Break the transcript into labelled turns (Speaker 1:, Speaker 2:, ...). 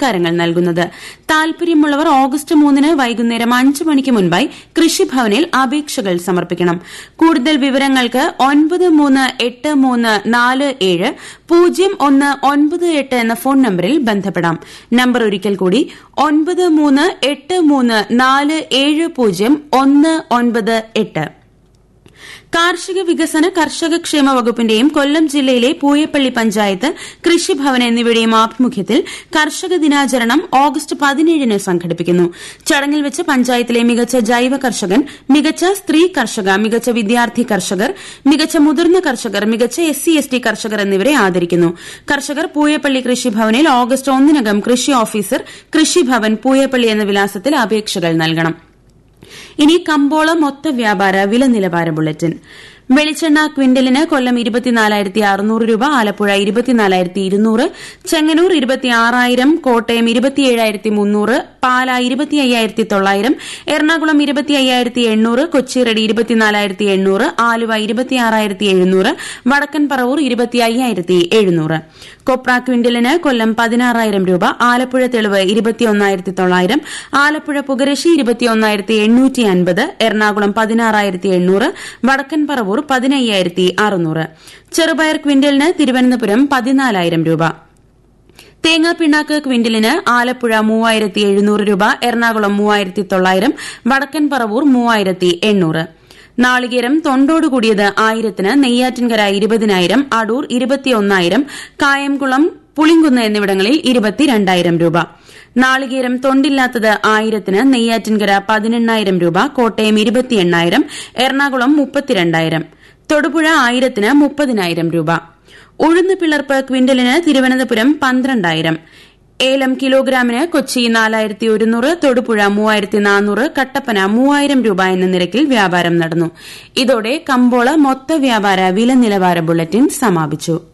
Speaker 1: പുരസ്കാരങ്ങൾ നൽകുന്നത് താൽപര്യമുള്ളവർ ഓഗസ്റ്റ് മൂന്നിന് വൈകുന്നേരം അഞ്ച് മണിക്ക് മുൻപായി കൃഷിഭവനിൽ അപേക്ഷകൾ സമർപ്പിക്കണം കൂടുതൽ വിവരങ്ങൾക്ക് ഒൻപത് മൂന്ന് എട്ട് മൂന്ന് നാല് ഏഴ് പൂജ്യം ഒന്ന് ഒൻപത് എട്ട് എന്ന ഫോൺ നമ്പറിൽ ബന്ധപ്പെടാം നമ്പർ ഒരിക്കൽ കൂടി ഒൻപത് മൂന്ന് എട്ട് മൂന്ന് നാല് ഏഴ് പൂജ്യം ഒന്ന് ഒൻപത് എട്ട് കാർഷിക വികസന കർഷക ക്ഷേമ വകുപ്പിന്റെയും കൊല്ലം ജില്ലയിലെ പൂയപ്പള്ളി പഞ്ചായത്ത് കൃഷിഭവൻ എന്നിവയുടെയും ആഭിമുഖ്യത്തിൽ കർഷക ദിനാചരണം ഓഗസ്റ്റ് പതിനേഴിന് സംഘടിപ്പിക്കുന്നു ചടങ്ങിൽ വെച്ച് പഞ്ചായത്തിലെ മികച്ച ജൈവ കർഷകൻ മികച്ച സ്ത്രീ കർഷക മികച്ച വിദ്യാർത്ഥി കർഷകർ മികച്ച മുതിർന്ന കർഷകർ മികച്ച എസ് സി എസ് ടി കർഷകർ എന്നിവരെ ആദരിക്കുന്നു കർഷകർ പൂയപ്പള്ളി കൃഷിഭവനിൽ ഓഗസ്റ്റ് ഒന്നിനകം കൃഷി ഓഫീസർ കൃഷിഭവൻ പൂയപ്പള്ളി എന്ന വിലാസത്തിൽ അപേക്ഷകൾ നൽകണം ഇനി കമ്പോള മൊത്ത വ്യാപാര വില നിലവാര ബുള്ളറ്റിൻ വെളിച്ചെണ്ണ ക്വിന്റലിന് കൊല്ലം ഇരുപത്തിനാലായിരത്തി അറുന്നൂറ് രൂപ ആലപ്പുഴ ഇരുപത്തിനാലായിരത്തി ഇരുന്നൂറ് ചെങ്ങന്നൂർ ഇരുപത്തിയാറായിരം കോട്ടയം ഇരുപത്തിയേഴായിരത്തി മുന്നൂറ് പാല ഇരുപത്തി അയ്യായിരത്തി തൊള്ളായിരം എറണാകുളം ഇരുപത്തി അയ്യായിരത്തി എണ്ണൂറ് കൊച്ചിറടി ഇരുപത്തിനാലായിരത്തി എണ്ണൂറ് ആലുവ ഇരുപത്തിയാറായിരത്തി എഴുന്നൂറ് വടക്കൻ പറവൂർ ഇരുപത്തി അയ്യായിരത്തി എഴുന്നൂറ് കൊപ്ര ക്വിന്റലിന് കൊല്ലം പതിനാറായിരം രൂപ ആലപ്പുഴ തെളിവ് ഇരുപത്തിയൊന്നായിരത്തി തൊള്ളായിരം ആലപ്പുഴ പുകരശി ഇരുപത്തിയൊന്നായിരത്തി എണ്ണൂറ്റി അൻപത് എറണാകുളം പതിനാറായിരത്തി എണ്ണൂറ് വടക്കൻ പറവൂർ പതിനയ്യായിരത്തി അറുന്നൂറ് ചെറുപയർ ക്വിന്റലിന് തിരുവനന്തപുരം പതിനാലായിരം രൂപ തേങ്ങാപ്പിണ്ണാക്ക് ക്വിന്റലിന് ആലപ്പുഴ മൂവായിരത്തി എഴുന്നൂറ് രൂപ എറണാകുളം മൂവായിരത്തി തൊള്ളായിരം വടക്കൻ പറവൂർ മൂവായിരത്തി എണ്ണൂറ് നാളികേരം തൊണ്ടോടുകൂടിയത് ആയിരത്തിന് നെയ്യാറ്റിൻകര ഇരുപതിനായിരം അടൂർ ഇരുപത്തിയൊന്നായിരം കായംകുളം പുളിങ്കുന്ന് എന്നിവിടങ്ങളിൽ ഇരുപത്തിരണ്ടായിരം രൂപ നാളികേരം തൊണ്ടില്ലാത്തത് ആയിരത്തിന് നെയ്യാറ്റിൻകര പതിനെണ്ണായിരം രൂപ കോട്ടയം ഇരുപത്തി എണ്ണായിരം എറണാകുളം മുപ്പത്തിരണ്ടായിരം തൊടുപുഴ ആയിരത്തിന് മുപ്പതിനായിരം രൂപ ഉഴുന്ന് പിളർപ്പ് ക്വിന്റലിന് തിരുവനന്തപുരം പന്ത്രണ്ടായിരം ഏലം കിലോഗ്രാമിന് കൊച്ചി നാലായിരത്തി ഒരുന്നൂറ് തൊടുപുഴ മൂവായിരത്തി നാനൂറ് കട്ടപ്പന മൂവായിരം രൂപ എന്ന നിരക്കിൽ വ്യാപാരം നടന്നു ഇതോടെ കമ്പോള മൊത്ത വ്യാപാര വില നിലവാര ബുള്ളറ്റിൻ സമാപിച്ചു